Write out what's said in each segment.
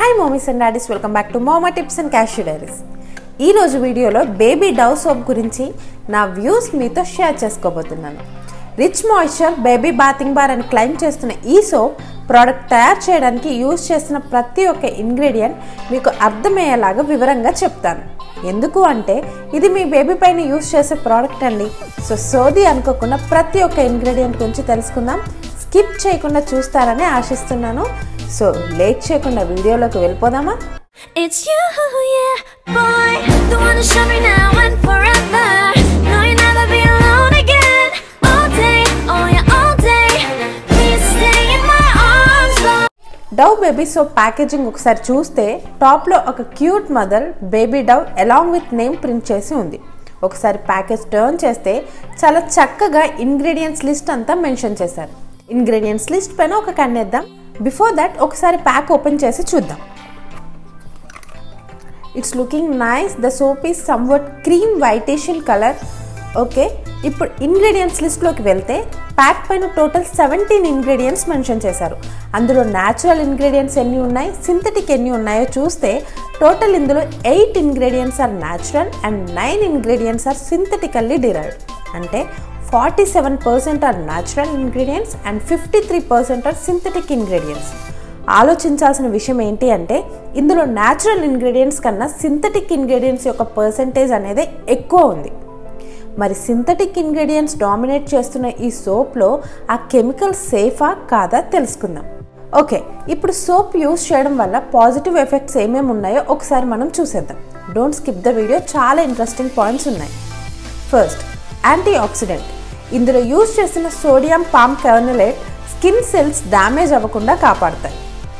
Hi mommies and daddies welcome back to Moma tips and cashew diaries ఈరోజు వీడియోలో baby Dove soap గురించి నా views మీతో share చేసుకోబోతున్నాను rich moisture baby bathing bar అని claim చేస్తున్న ఈ సోప్ ప్రోడక్ట్ తయారు చేయడానికి యూజ్ చేసిన ప్రతి ఒక్క ఇంగ్రీడియంట్ మీకు అర్థమయ్యేలాగా వివరంగా చెప్తాను ఎందుకు అంటే ఇది మీ బేబీ పైన యూజ్ చేసే ప్రోడక్ట్ అండి సో సోది అనుకోకుండా ప్రతి ఒక్క ఇంగ్రీడియంట్ గురించి తెలుసుకుందాం స్కిప్ చేయకుండా చూస్తారని ఆశిస్తున్నాను సో లేట్ చేయకుండా వీడియోలోకి వెళ్ళిపోదామా It's you, yeah, boy. The one to show me now and forever. No, you'll never be alone again. All day, oh yeah, all day. Please stay in my arms, boy. Dove baby soap packaging ఒకసారి చూస్తే టాప్లో ఒక cute mother baby Dove along with name print చేసి ఉంది ఒకసారి package turn చేస్తే చాలా చక్కగా ఇంగ్రీడియంట్స్ లిస్ట్ అంతా మెన్షన్ చేశారు ఇంగ్రీడియంట్స్ లిస్ట్ పైన ఒక కన్నేద్దాం బిఫోర్ దట్ ఒకసారి ప్యాక్ ఓపెన్ చేసి చూద్దాం it's looking nice the soap is somewhat cream whitish in colour okay ఇప్పుడు ఇంగ్రీడియంట్స్ లిస్ట్లోకి వెళ్తే ప్యాక్ పైన టోటల్ సెవెంటీన్ ఇంగ్రీడియంట్స్ మెన్షన్ చేశారు అందులో న్యాచురల్ ఇంగ్రీడియంట్స్ ఎన్ని ఉన్నాయి సింథటిక్ ఎన్ని ఉన్నాయో చూస్తే టోటల్ ఇందులో eight ingredients are natural and nine ingredients are synthetically derived అంటే forty seven percent are natural ingredients and fifty three percent are synthetic ingredients ఆలోచించాల్సిన విషయం ఏంటి అంటే ఇందులో న్యాచురల్ ఇంగ్రీడియంట్స్ కన్నా సింథటిక్ ఇంగ్రీడియంట్స్ యొక్క పర్సంటేజ్ అనేది ఎక్కువ ఉంది మరి సింథటిక్ ఇంగ్రీడియంట్స్ డామినేట్ చేస్తున్న ఈ సోప్లో ఆ కెమికల్ సేఫా కాదా తెలుసుకుందాం ఓకే ఇప్పుడు సోప్ యూస్ చేయడం వల్ల పాజిటివ్ ఎఫెక్ట్స్ ఏమేమి ఉన్నాయో ఒకసారి మనం చూసేద్దాం డోంట్ స్కిప్ ద వీడియో చాలా ఇంట్రెస్టింగ్ పాయింట్స్ ఉన్నాయి ఫస్ట్ యాంటీ ఆక్సిడెంట్ ఇందులో యూజ్ చేసిన sodium palm kernelate skin cells damage అవ్వకుండా కాపాడతాయి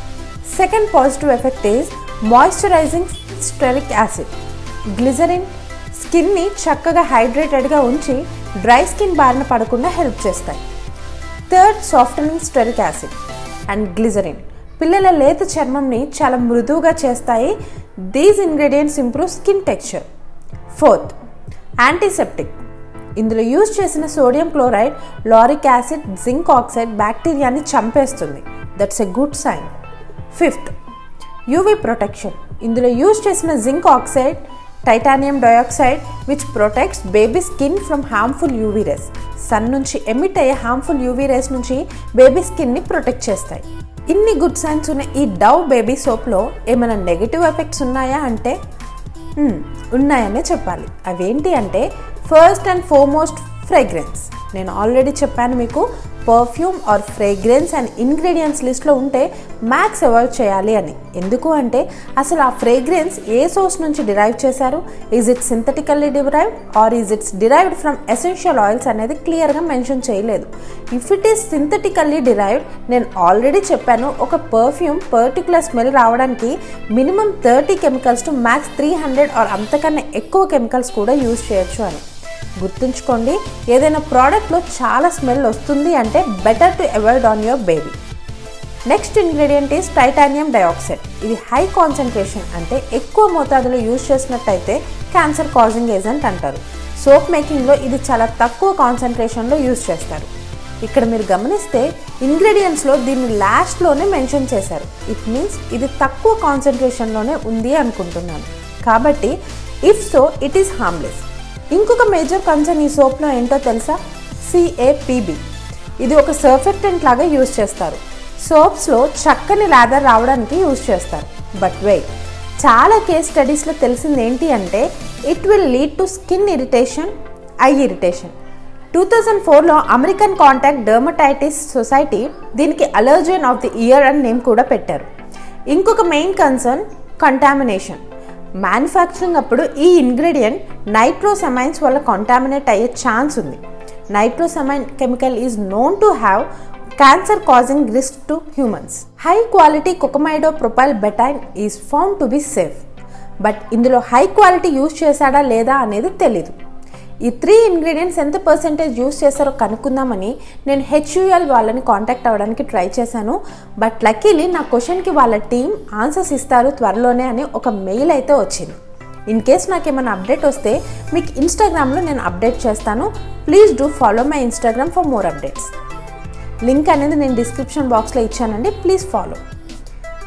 second positive effect is moisturizing stearic acid glycerin స్కిన్ని చక్కగా హైడ్రేటెడ్గా ఉంచి డ్రై స్కిన్ బారిన పడకుండా హెల్ప్ చేస్తాయి third softening stearic acid and glycerin పిల్లల లేత చర్మంని చాలా మృదువుగా చేస్తాయి these ingredients improve skin texture fourth antiseptic ఇందులో యూజ్ చేసిన sodium chloride lauric acid zinc oxide బ్యాక్టీరియాని చంపేస్తుంది that's a good sign fifth UV protection ఇందులో యూజ్ చేసిన zinc oxide titanium dioxide which protects baby skin from harmful UV rays sun నుంచి emit అయ్యే harmful UV rays నుంచి baby స్కిన్ని protect చేస్తాయి ఇన్ని గుడ్ సైన్స్ ఉన్న ఈ డవ్ బేబీ సోప్లో ఏమైనా నెగిటివ్ ఎఫెక్ట్స్ ఉన్నాయా అంటే మ్మ్, ఉన్నాయనే చెప్పాలి అవేంటి అంటే ఫస్ట్ అండ్ ఫోర్మోస్ట్ ఫ్రేగ్రెన్స్ నేను ఆల్రెడీ చెప్పాను మీకు perfume or fragrance and ingredients లిస్ట్లో ఉంటే మ్యాక్స్ అవాయిడ్ చేయాలి అని ఎందుకు అంటే అసలు ఆ ఫ్రేగ్రెన్స్ ఏ సోర్స్ నుంచి డిరైవ్ చేశారు is it synthetically derived or is it's derived from essential oils అనేది క్లియర్గా మెన్షన్ చేయలేదు if it is synthetically derived నేను ఆల్రెడీ చెప్పాను ఒక పర్ఫ్యూమ్ పర్టికులర్ స్మెల్ రావడానికి minimum thirty chemicals to max three hundred or అంతకన్నా ఎక్కువ కెమికల్స్ కూడా యూజ్ చేయొచ్చు అని గుర్తుంచుకోండి ఏదైనా ప్రోడక్ట్లో చాలా స్మెల్ వస్తుంది అంటే better to avoid on your baby next ingredient is titanium dioxide ఇది హై కాన్సన్ట్రేషన్ అంటే ఎక్కువ మోతాదులో యూజ్ చేసినట్టయితే క్యాన్సర్ కాజింగ్ ఏజెంట్ అంటారు సోప్ మేకింగ్లో ఇది చాలా తక్కువ కాన్సన్ట్రేషన్లో యూజ్ చేస్తారు ఇక్కడ మీరు గమనిస్తే ఇంగ్రీడియంట్స్లో దీన్ని లాస్ట్లోనే మెన్షన్ చేశారు ఇట్ మీన్స్ ఇది తక్కువ కాన్సన్ట్రేషన్లోనే ఉంది అనుకుంటున్నాను కాబట్టి if so it is harmless ఇంకొక మేజర్ కన్సర్న్ ఈ సోప్లో ఏంటో తెలుసా సిఏపిబి ఇది ఒక సర్ఫెక్టెంట్ లాగా యూజ్ చేస్తారు సోప్స్లో చక్కని లాదర్ రావడానికి యూజ్ చేస్తారు బట్ వెయిట్ చాలా కేస్ స్టడీస్లో తెలిసింది ఏంటి అంటే it will lead to skin irritation eye irritation two thousand ఫోర్లో అమెరికన్ కాంటాక్ట్ డర్మటైటిస్ సొసైటీ దీనికి అలర్జన్ ఆఫ్ ది ఇయర్ అని నేమ్ కూడా పెట్టారు ఇంకొక మెయిన్ కన్సర్న్ కంటామినేషన్ మ్యానుఫ్యాక్చరింగ్ అప్పుడు ఈ ఇంగ్రీడియంట్ నైట్రోసమైన్స్ వల్ల కంటామినేట్ అయ్యే ఛాన్స్ ఉంది nitrosamine chemical is known to have cancer causing risk to humans high quality cocamido propyl betaine is found to be safe but ఇందులో హై క్వాలిటీ యూజ్ చేశాడా లేదా అనేది తెలీదు ఈ త్రీ ఇంగ్రీడియంట్స్ ఎంత పర్సెంటేజ్ యూస్ చేస్తారో కనుక్కుందామని నేను హెచ్యుఎల్ వాళ్ళని కాంటాక్ట్ అవ్వడానికి ట్రై చేశాను బట్ లక్కీలీ నా క్వశ్చన్కి వాళ్ళ టీం ఆన్సర్స్ ఇస్తారు త్వరలోనే అని ఒక మెయిల్ అయితే వచ్చింది ఇన్ కేస్ నాకు ఏమైనా అప్డేట్ వస్తే మీకు ఇన్స్టాగ్రామ్లో నేను అప్డేట్ చేస్తాను please do follow my Instagram for more updates link అనేది నేను డిస్క్రిప్షన్ బాక్స్లో ఇచ్చానండి ప్లీజ్ ఫాలో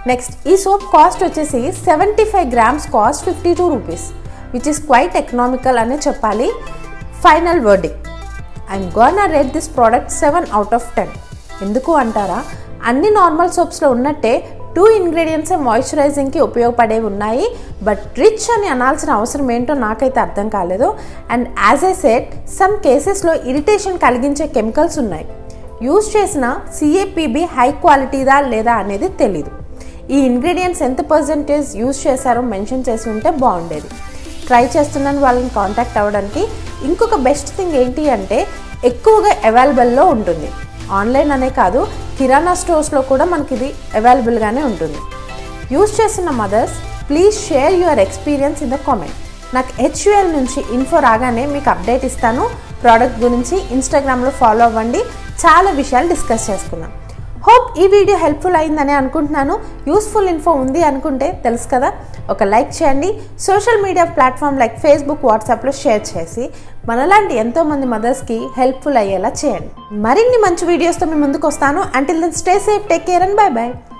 నెక్స్ట్ ఈ సోప్ కాస్ట్ వచ్చేసి seventy five grams cost fifty two rupees which is quite economical అనే చెప్పాలి final wording I'm gonna rate this product seven out of ten ఎందుకు అంటారా అన్ని నార్మల్ సోప్స్లో ఉన్నట్టే టూ ఇంగ్రీడియంట్స్ మాయిశ్చరైజింగ్కి ఉపయోగపడేవి ఉన్నాయి బట్ రిచ్ అని అనాల్సిన అవసరం ఏంటో నాకైతే అర్థం కాలేదు and as a set some కేసెస్లో ఇరిటేషన్ కలిగించే కెమికల్స్ ఉన్నాయి యూజ్ చేసిన సిఏపిబి హై క్వాలిటీదా లేదా అనేది తెలీదు ఈ ఇంగ్రీడియంట్స్ ఎంత పర్సంటేజ్ యూజ్ చేశారో మెన్షన్ చేసి ఉంటే బాగుండేది ట్రై చేస్తున్నాను వాళ్ళని కాంటాక్ట్ అవ్వడానికి ఇంకొక బెస్ట్ థింగ్ ఏంటి అంటే ఎక్కువగా అవైలబుల్లో ఉంటుంది ఆన్లైన్ అనే కాదు కిరాణా స్టోర్స్లో కూడా మనకి ఇది అవైలబుల్గానే ఉంటుంది యూజ్ చేసిన mothers please share your experience in the comment నాకు హెచ్యుఎల్ నుంచి ఇన్ఫో రాగానే మీకు అప్డేట్ ఇస్తాను ప్రోడక్ట్ గురించి ఇన్స్టాగ్రామ్లో ఫాలో అవ్వండి చాలా విషయాలు డిస్కస్ చేసుకున్నాం హోప్ ఈ వీడియో హెల్ప్ఫుల్ అయిందని అనుకుంటున్నాను యూస్ఫుల్ ఇన్ఫో ఉంది అనుకుంటే తెలుసు కదా ఒక లైక్ చేయండి social media platform like Facebook వాట్సాప్లో షేర్ చేసి మనలాంటి ఎంతోమంది మదర్స్కి హెల్ప్ఫుల్ అయ్యేలా చేయండి మరిన్ని మంచి వీడియోస్తో మీ ముందుకు వస్తాను until then stay safe take care and bye by